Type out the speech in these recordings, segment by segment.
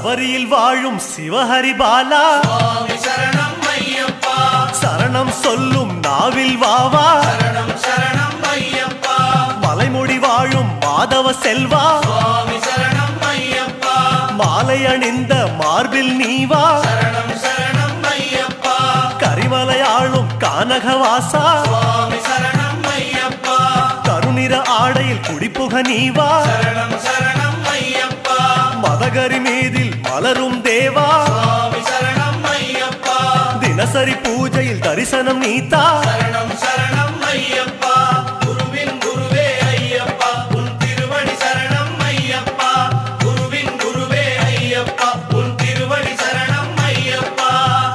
சபரியில் வாழும் சிவஹரி பாலா சுவாமி சரணம் ஐயப்பா சரணம் சொல்லும் நாவில் வாவா சரணம் சரணம் ஐயப்பா மலைமுடி வாழும் மாதவ செல்வா சுவாமி சரணம் ஐயப்பா மாலை அணிந்த மார்பில் நீவா சரணம் சரணம் ஐயப்பா கரிமலை ஆளும் கானகவாசா சுவாமி சரணம் ஐயப்பா கருநிற ஆடையில் குடிப்புக நீவா சரணம் சரணம் ஐயப்பா மதகரி மீதில் மலரும் தேவா சுவாமி சரணம் ஐயப்பா தினசரி பூஜையில் தரிசனம் நீத்தா சரணம் சரணம் ஐயப்பா குருவின் குருவே ஐயப்பா உன் திருவடி சரணம் ஐயப்பா குருவின் குருவே ஐயப்பா உன் திருவடி சரணம் ஐயப்பா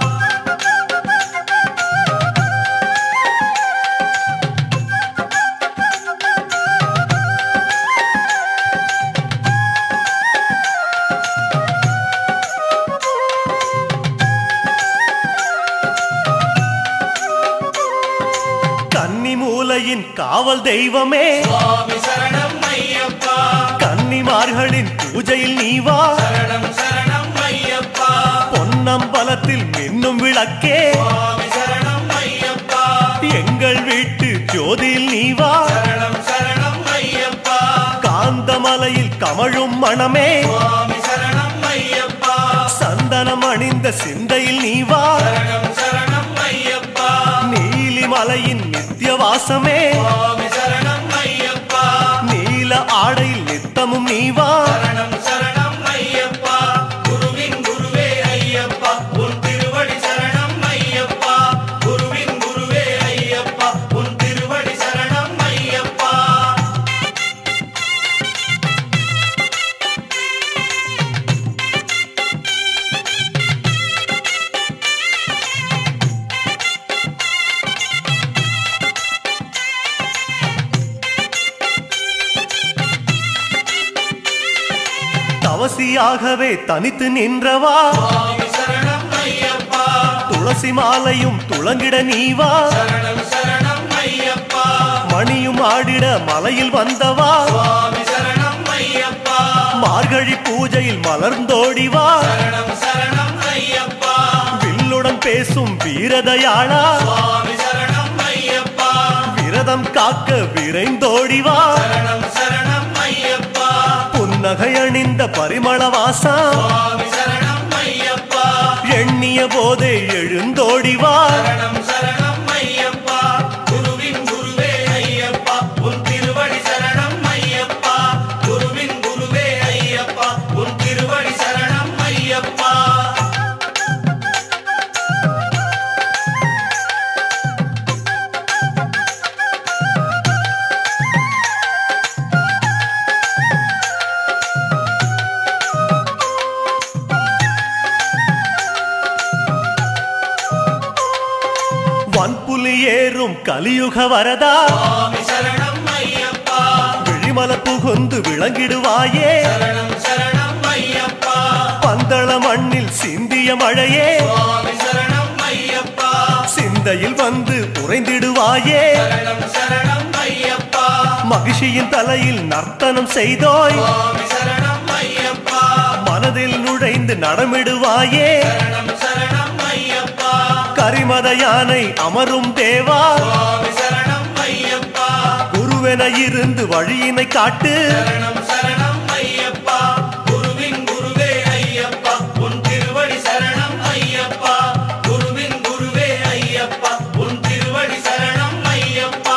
கன்னி மூலையின் காவல் தெய்வமே சுவாமி சரணம் ஐயப்பா கன்னிமார்களின் பூஜையில் நீவா சரணம் சரணம் ஐயப்பா பொன்னம்பலத்தில் மின்னும் விளக்கே சுவாமி சரணம் ஐயப்பா எங்கள் வீட்டு ஜோதியில் நீவா சரணம் சரணம் ஐயப்பா காந்தமலையில் கமழும் மணமே சுவாமி சரணம் ஐயப்பா சந்தனம் அணிந்த சிந்தையில் நீவா சரணம் சரணம் ஐயப்பா நீலிமலையின் நித்தியவாசமே சுவாமி சரணம் ஐயப்பா நீல ஆடையில் நித்தமும் நீவா சரணம் சரணம் ஐயப்பா குருவின் குருவே ஐயப்பா உன் திருவடி சரணம் ஐயப்பா குருவின் குருவே ஐயப்பா உன் திருவடி சரணம் ஐயப்பா தவசியாகவே தனித்து நின்றவா சுவாமி சரணம் ஐயப்பா துளசி மாலையும் துளங்கிட நீவா சரணம் சரணம் ஐயப்பா மணியும் ஆடிட மலையில் வந்தவா சுவாமி சரணம் ஐயப்பா மார்கழி பூஜையில் மலர்ந்தோடிவா சரணம் சரணம் ஐயப்பா வில்லுடன் பேசும் வீரதயாளா சுவாமி சரணம் ஐயப்பா விரதம் காக்க விரைந்தோடிவா சரணம் சரணம் ஐயப்பா புன்னகை அணிந்த பரிமளவாசா சுவாமி சரணம் ஐயப்பா எண்ணிய போதே எழுந்தோடிவா சரணம் சரணம் ஐயப்பா குருவின் குருவே ஐயப்பா உன் திருவடி சரணம் ஐயப்பா குருவின் குருவே ஐயப்பா உன் திருவடி சரணம் ஐயப்பா வன்புலி ஏறும் கலியுக வரதா சுவாமி சரணம் ஐயப்பா விழிமல புகுந்து விளங்கிடுவாயே சரணம் சரணம் ஐயப்பா பந்தள மண்ணில் சிந்திய மழையே சுவாமி சரணம் ஐயப்பா சிந்தையில் வந்து உறைந்திடுவாயே சரணம் சரணம் ஐயப்பா மகிழ்ச்சியின் தலையில் நர்த்தனம் செய்தோய் சுவாமி சரணம் ஐயப்பா மனதில் நுழைந்து நடமிடுவாயே சரணம் சரணம் ஐயப்பா கரிமத யானை அமரும் தேவா சுவாமி சரணம் ஐயப்பா குருவென இருந்து வழியினை காட்டு சரணம் சரணம் ஐயப்பா குருவின் குருவே ஐயப்பா உன் திருவடி சரணம் ஐயப்பா குருவின் குருவே ஐயப்பா உன் திருவடி சரணம் ஐயப்பா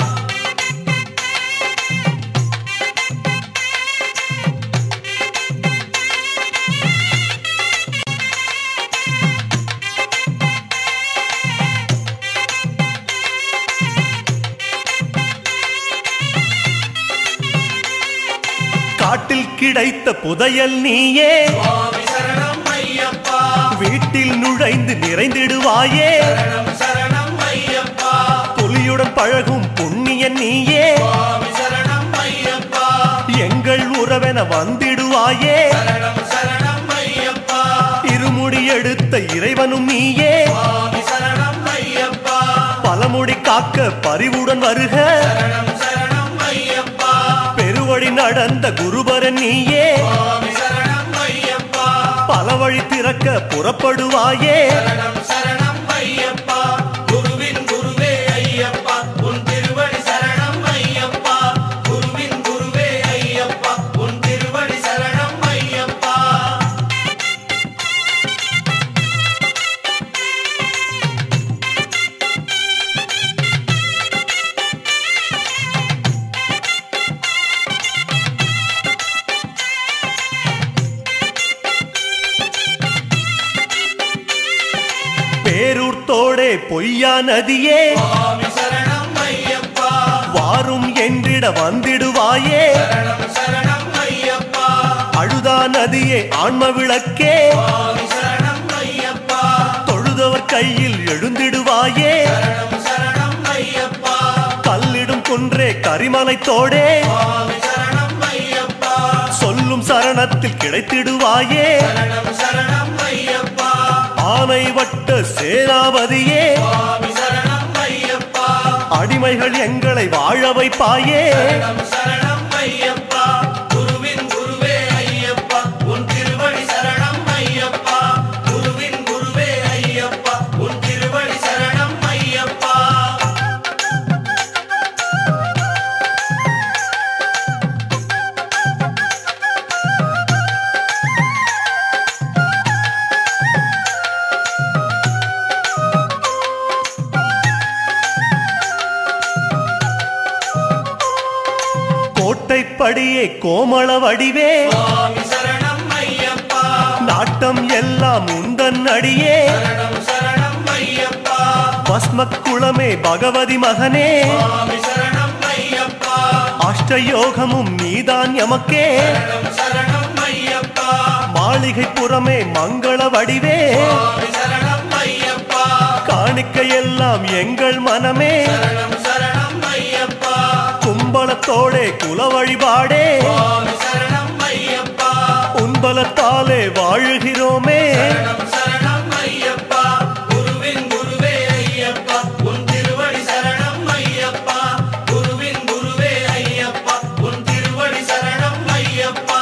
காட்டில் கிடைத்த புதையல் நீயே சுவாமி சரணம் ஐயப்பா வீட்டில் நுழைந்து நிறைந்திடுவாயே சரணம் சரணம் ஐயப்பா புலியுடன் பழகும் புண்ணியன் நீயே சுவாமி சரணம் ஐயப்பா எங்கள் உறவென வந்திடுவாயே சரணம் சரணம் ஐயப்பா இருமுடி எடுத்த இறைவனும் நீயே சுவாமி சரணம் ஐயப்பா பலமுடி காக்க பரிவுடன் வருக சரணம் சரணம் ஐயப்பா பெருவழி நடந்த குருபரன் நீயே சுவாமி சரணம் ஐயப்பா பல வழி திறக்க புறப்படுவாயே சரணம் சரணம் ஐயப்பா குருவின் குருவே ஐயப்பா உன் திருவடி சரணம் ஐயப்பா குருவின் குருவே ஐயப்பா உன் திருவடி சரணம் ஐயப்பா பேரூர் தோடே பொய்யா நதியே சுவாமி சரணம் ஐயப்பா வாரும் என்றிட வந்திடுவாயே சரணம் சரணம் ஐயப்பா அழுதா நதியே ஆன்ம விளக்கே சுவாமி சரணம் ஐயப்பா தொழுதவர் கையில் எழுந்திடுவாயே சரணம் சரணம் ஐயப்பா கல்லிடும் குன்றே கரிமலை தோடே சுவாமி சரணம் ஐயப்பா சொல்லும் சரணத்தில் கிடைத்திடுவாயே சரணம் சரணம் ஐயப்பா ஆனை வட்ட சேனாபதியே சுவாமி சரணம் ஐயப்பா அடிமைகள் எங்களை வாழ வைப்பாயே சரணம் சரணம் ஐயப்பா குருவின் குருவே ஐயப்பா உன் திருவடி சரணம் ஐயப்பா குருவின் குருவே ஐயப்பா உன் திருவடி சரணம் ஐயப்பா கோட்டைப்படியே கோமள வடிவே சுவாமி சரணம் ஐயப்பா நாட்டம் எல்லாம் உந்தன் அடியே சரணம் சரணம் ஐயப்பா பஸ்ம குளமே பகவதி மகனே சுவாமி சரணம் ஐயப்பா அஷ்டயோகமும் நீதான் எமக்கே சரணம் சரணம் ஐயப்பா மாளிகை புறமே மங்கள வடிவே சுவாமி சரணம் ஐயப்பா காணிக்க எல்லாம் எங்கள் மனமே சரணம் சரணம் ஐயப்பா கும்பலத்தோடே குல வழிபாடே சுவாமி சரணம் ஐயப்பா உன்பலத்தாலே வாழுகிறோமே சரணம் சரணம் ஐயப்பா குருவின் குருவே ஐயப்பா உன் திருவடி சரணம் ஐயப்பா குருவின் குருவே ஐயப்பா உன் திருவடி சரணம் ஐயப்பா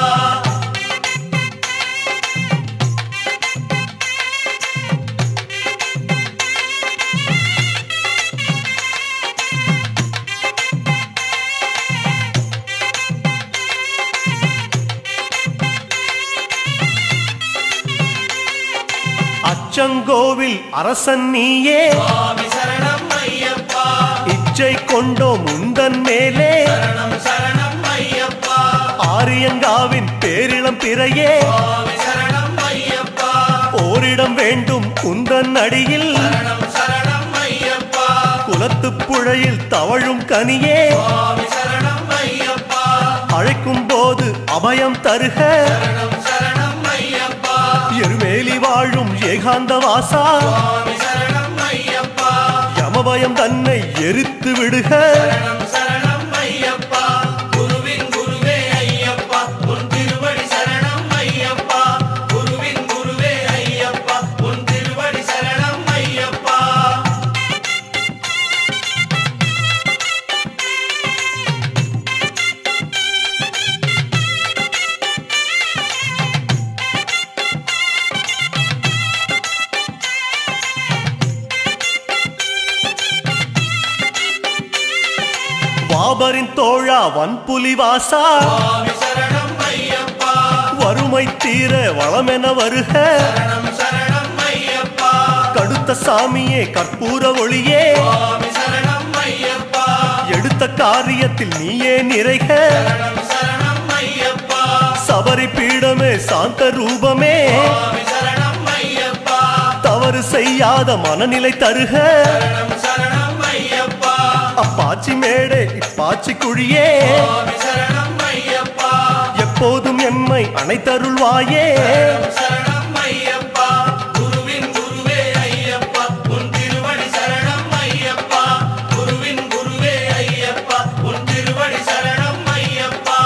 அச்சங்கோவில் அரசன் நீயே சுவாமி சரணம் ஐயப்பா இச்சை கொண்டோம் உந்தன் மேலே சரணம் சரணம் ஐயப்பா ஆரியங்காவின் பேரிளம் பிறையே சுவாமி சரணம் ஐயப்பா ஓரிடம் வேண்டும் உந்தன் அடியில் சரணம் சரணம் ஐயப்பா குலத்துப் புழையில் தவழும் கனியே சுவாமி சரணம் ஐயப்பா அழைக்கும் போது அபயம் தருக சரணம் சரணம் ஐயப்பா எருமேலி வாழும் ஏகாந்த வாசா சுவாமி சரணம் ஐயப்பா யமபயம் தன்னை எரித்து விடுக சரணம் சரணம் ஐயப்பா குருவின் குருவே ஐயப்பா உன் திருவடி சரணம் ஐயப்பா குருவின் குருவே ஐயப்பா உன் திருவடி சரணம் ஐயப்பா பாபரின் தோழா வன்புலி வாசா சுவாமி சரணம் ஐயப்பா வறுமை தீர வளமென வருக சரணம் சரணம் ஐயப்பா கடுத்த சாமியே கற்பூர ஒளியே சுவாமி சரணம் ஐயப்பா எடுத்த காரியத்தில் நீயே நிறைக சரணம் சரணம் ஐயப்பா சபரி பீடமே சாந்த ரூபமே சுவாமி சரணம் ஐயப்பா தவறு செய்யாத மனநிலை தருக சரணம் சரணம் ஐயப்பா அப்பாச்சி மேடே இப்பாச்சி குழியே சுவாமி சரணம் ஐயப்பா எப்போதும் எம்மை அனைத்தருள்வாயே சரணம் சரணம் ஐயப்பா குருவின் குருவே ஐயப்பா உன் திருவடி சரணம் ஐயப்பா குருவின் குருவே ஐயப்பா உன் திருவடி சரணம் ஐயப்பா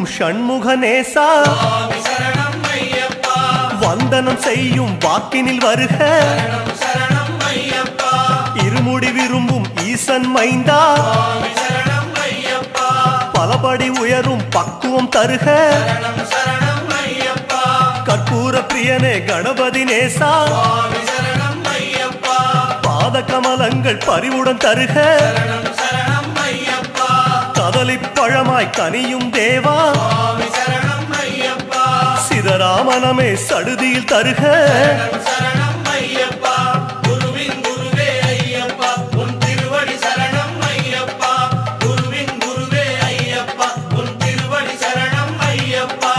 விரும்பும் ஷண்முகநேசா சுவாமி சரணம் ஐயப்பா வந்தனம் செய்யும் வாக்கினில் வருக சரணம் சரணம் ஐயப்பா இருமுடி விரும்பும் ஈசன் மைந்தா சுவாமி சரணம் ஐயப்பா பலபடி உயரும் பக்குவம் தருக சரணம் சரணம் ஐயப்பா கற்பூர பிரியனே கணபதி நேசா சுவாமி சரணம் ஐயப்பா பாத கமலங்கள் பரிவுடன் தருக சரணம் சரணம் ஐயப்பா கதலிப் பழமாய் கனியும் தேவா சுவாமி சரணம் ஐயப்பா சிதராமனமே சடுதியில் தருக சரணம் சரணம் ஐயப்பா குருவின் குருவே ஐயப்பா உன் திருவடி சரணம் ஐயப்பா குருவின் குருவே ஐயப்பா உன் திருவடி சரணம் ஐயப்பா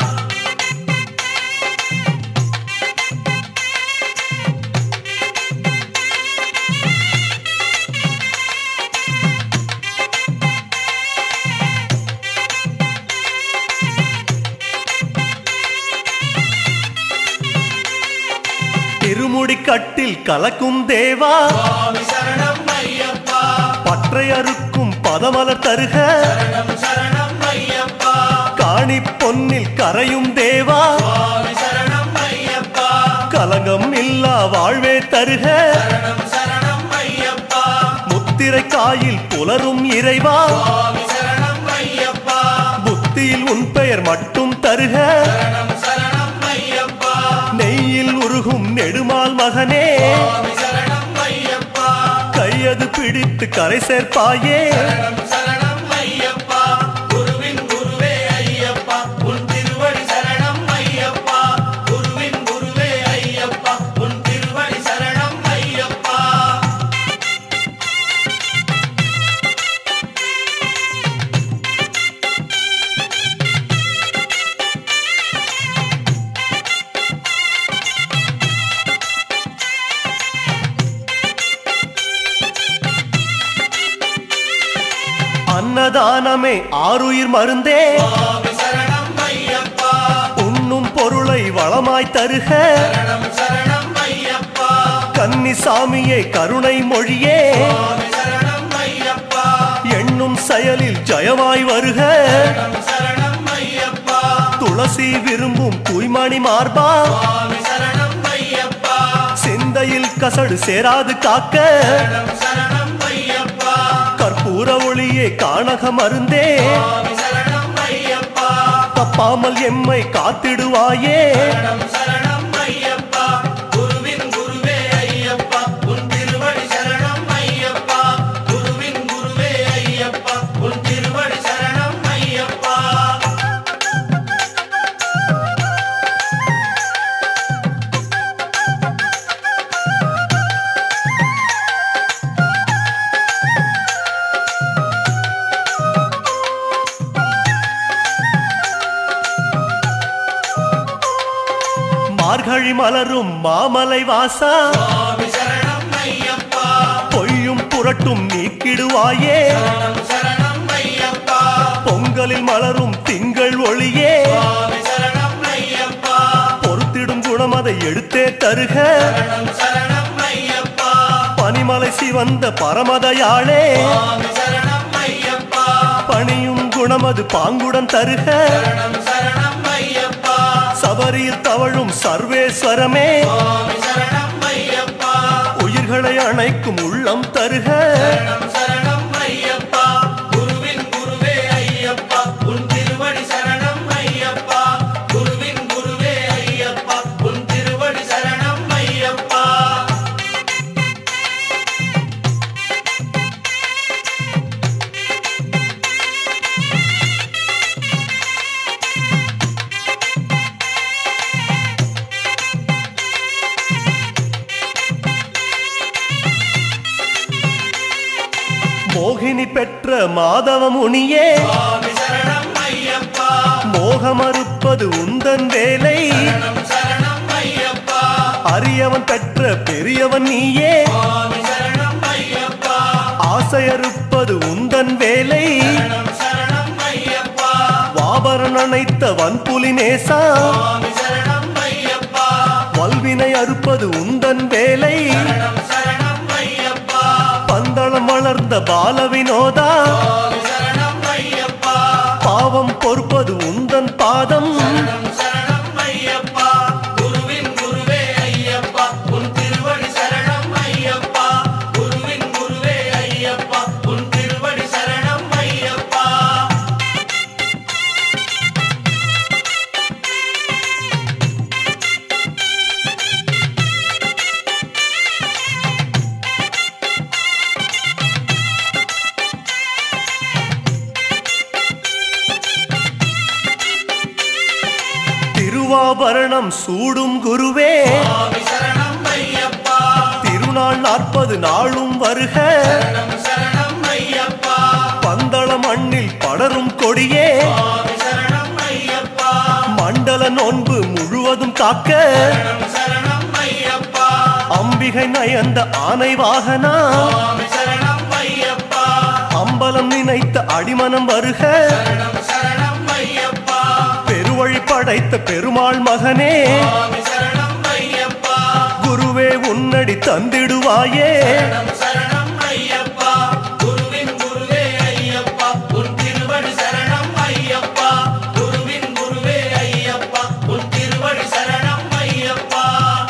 திருமுடி கட்டில் கலக்கும் தேவா சுவாமி சரணம் ஐயப்பா பற்றை அறுக்கும் பதமலர் தருக சரணம் சரணம் ஐயப்பா காணி பொன்னில் கரையும் தேவா சுவாமி சரணம் ஐயப்பா கலங்கம் இல்லா வாழ்வே தருக சரணம் சரணம் ஐயப்பா முத்திரை காயில் புலரும் இறைவா சுவாமி சரணம் ஐயப்பா புத்தியில் உன் பெயர் மட்டும் தருக சரணம் சரணம் ஐயப்பா நெய்யில் உருகும் நெடுமால் மகனே சுவாமி சரணம் ஐயப்பா கையது பிடித்து கரை சேர்ப்பாயே சரணம் சரணம் ஐயப்பா குருவின் குருவே ஐயப்பா உன் திருவடி சரணம் ஐயப்பா குருவின் குருவே ஐயப்பா உன் திருவடி சரணம் ஐயப்பா அன்னதானமே ஆருயிர் மருந்தே சுவாமி சரணம் ஐயப்பா உண்ணும் பொருளை வளமாய் தருக சரணம் சரணம் ஐயப்பா கன்னிசாமியே கருணை மொழியே சுவாமி சரணம் ஐயப்பா எண்ணும் செயலில் ஜயமாய் வருக சரணம் சரணம் ஐயப்பா துளசி விரும்பும் தூய்மணி மார்பா சுவாமி சரணம் ஐயப்பா சிந்தையில் கசடு சேராது காக்க சரணம் சரணம் ஐயப்பா கற்பூர ஒளியே காணக மருந்தே சுவாமி சரணம் ஐயப்பா தப்பாமல் எம்மை காத்திடுவாயே சரணம் சரணம் ஐயப்பா குருவின் குருவே ஐயப்பா உன் திருவடி சரணம் ஐயப்பா குருவின் குருவே ஐயப்பா உன் திருவடி சரணம் ஐயப்பா மார்கழி மலரும் மாமலை வாசா சுவாமி சரணம் ஐயப்பா பொய்யும் புரட்டும் நீக்கிடுவாயே சரணம் சரணம் ஐயப்பா பொங்கலில் மலரும் திங்கள் ஒளியே சுவாமி சரணம் ஐயப்பா பொறுத்திடும் குணம் அதை எடுத்தே தருக சரணம் சரணம் ஐயப்பா பனிமலை சிவந்த பரமதயாளே சுவாமி சரணம் ஐயப்பா பணியும் குணம் அது பாங்குடன் தருக சரணம் சரணம் ஐயப்பா சபரியில் தவழும் சர்வேஸ்வரமே சுவாமி சரணம் ஐயப்பா உயிர்களை அணைக்கும் உள்ளம் தருக சரணம் சரணம் ஐயப்பா குருவின் குருவே ஐயப்பா உன் திருவடி சரணம் ஐயப்பா குருவின் குருவே ஐயப்பா உன் திருவடி சரணம் ஐயப்பா மோகினி பெற்ற மாதவ முனியே சுவாமி சரணம் ஐயப்பா மோகமறுப்பது உந்தன் வேலை சரணம் சரணம் ஐயப்பா அரியவன் பெற்ற பெரியவன் நீயே சுவாமி சரணம் ஐயப்பா ஆசையறுப்பது உந்தன் வேலை சரணம் சரணம் ஐயப்பா வாபரன் அணைத்த வன்புலி நேசா சுவாமி சரணம் ஐயப்பா வல்வினை அறுப்பது உந்தன் வேலை சரணம் சரணம் ஐயப்பா பந்தளம் வளர்ந்த பால வினோதா சுவாமி சரணம் ஐயப்பா பாவம் பொறுப்பது திருவாபரணம் சூடும் குருவே சுவாமி சரணம் ஐயப்பா திருநாள் நாற்பது நாளும் வருக சரணம் சரணம் ஐயப்பா பந்தள மண்ணில் படரும் கொடியே சுவாமி சரணம் ஐயப்பா மண்டல நோன்பு முழுவதும் காக்க சரணம் சரணம் ஐயப்பா அம்பிகை நயந்த ஆனை வாகனா சுவாமி சரணம் ஐயப்பா அம்பலம் நினைத்த அடிமனம் வருக சரணம் சரணம் ஐயப்பா பெருவழி படைத்த பெருமாள் மகனே சுவாமி சரணம் ஐயப்பா குருவே உன்னடி தந்திடுவாயே சரணம் சரணம் ஐயப்பா குருவின் குருவே ஐயப்பா உன் திருவடி சரணம் ஐயப்பா குருவின் குருவே ஐயப்பா உன் திருவடி சரணம் ஐயப்பா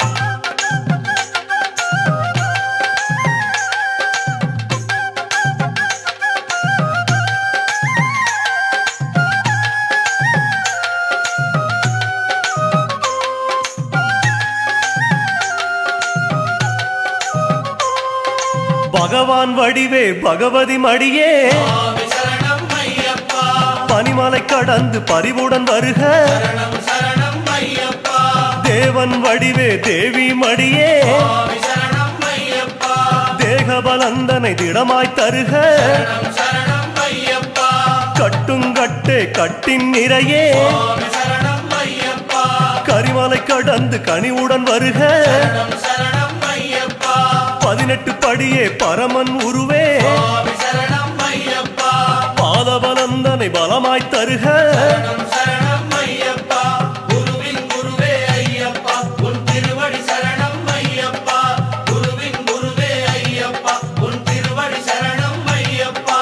பகவான் வடிவே பகவதி மடியே சுவாமி சரணம் ஐயப்பா பனிமலை கடந்து பரிவுடன் வருக சரணம் சரணம் ஐயப்பா தேவன் வடிவே தேவி மடியே சுவாமி சரணம் ஐயப்பா தேகபலந்தனை திடமாய் தருக சரணம் சரணம் ஐயப்பா கட்டுங்கட்டே கட்டின் நிறையே சுவாமி சரணம் ஐயப்பா கரிமலை கடந்து கனிவுடன் வருக சரணம் சரணம் ஐயப்பா பதினெட்டு படியே பரமன் உருவே சுவாமி சரணம் ஐயப்பா பாதபலந்தனை பலமாய் தருக சரணம் சரணம் ஐயப்பா குருவின் குருவே ஐயப்பா உன் திருவடி சரணம் ஐயப்பா குருவின் குருவே ஐயப்பா உன் திருவடி சரணம் ஐயப்பா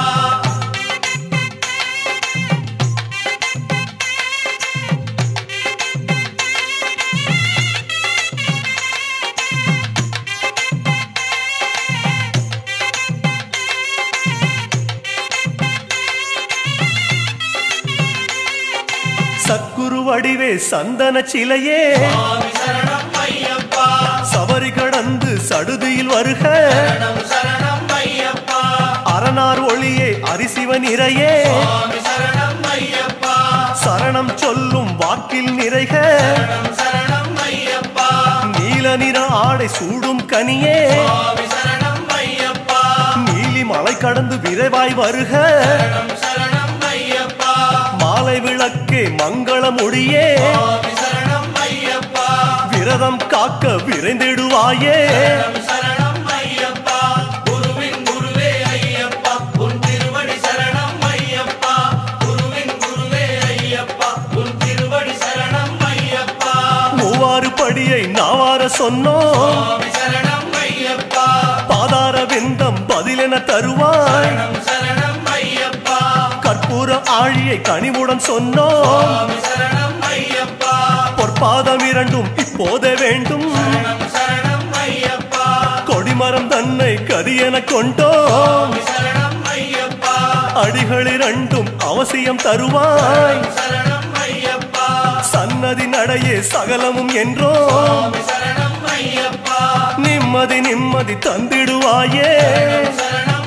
சத்குரு வடிவே சந்தன சிலையே சுவாமி சரணம் ஐயப்பா சபரி கடந்து சடுதியில் வருக சரணம் சரணம் ஐயப்பா அரணார் ஒளியே அரிசிவன் இறையே சுவாமி சரணம் ஐயப்பா சரணம் சொல்லும் வாக்கில் நிறைக சரணம் சரணம் ஐயப்பா நீல நிற ஆடை சூடும் கனியே சுவாமி சரணம் ஐயப்பா நீலி மலை கடந்து விரைவாய் வருக சரணம் சரணம் ஐயப்பா மாலை விளக்கே மங்கள மொழியே சுவாமி சரணம் ஐயப்பா விரதம் காக்க விரைந்திடுவாயே சரணம் சரணம் ஐயப்பா குருவின் குருவே ஐயப்பா உன் திருவடி சரணம் ஐயப்பா குருவின் குருவே ஐயப்பா உன் திருவடி சரணம் ஐயப்பா மூவாறு படியை நாவார சொன்னோம் சுவாமி சரணம் ஐயப்பா பாதார விந்தம் பதிலென தருவாய் சரணம் சரணம் ஐயப்பா கற்பூர ஆழியை கனிவுடன் சொன்னோம் சுவாமி சரணம் ஐயப்பா பொற்பாதம் இரண்டும் இப்போதே வேண்டும் சரணம் சரணம் ஐயப்பா கொடிமரம் தன்னை கரியென கொண்டோம் சுவாமி சரணம் ஐயப்பா அடிகள் இரண்டும் அவசியம் தருவாய் சரணம் ஐயப்பா சன்னதி நடையே சகலமும் என்றோம் சுவாமி சரணம் ஐயப்பா நிம்மதி நிம்மதி தந்திடுவாயே சரணம்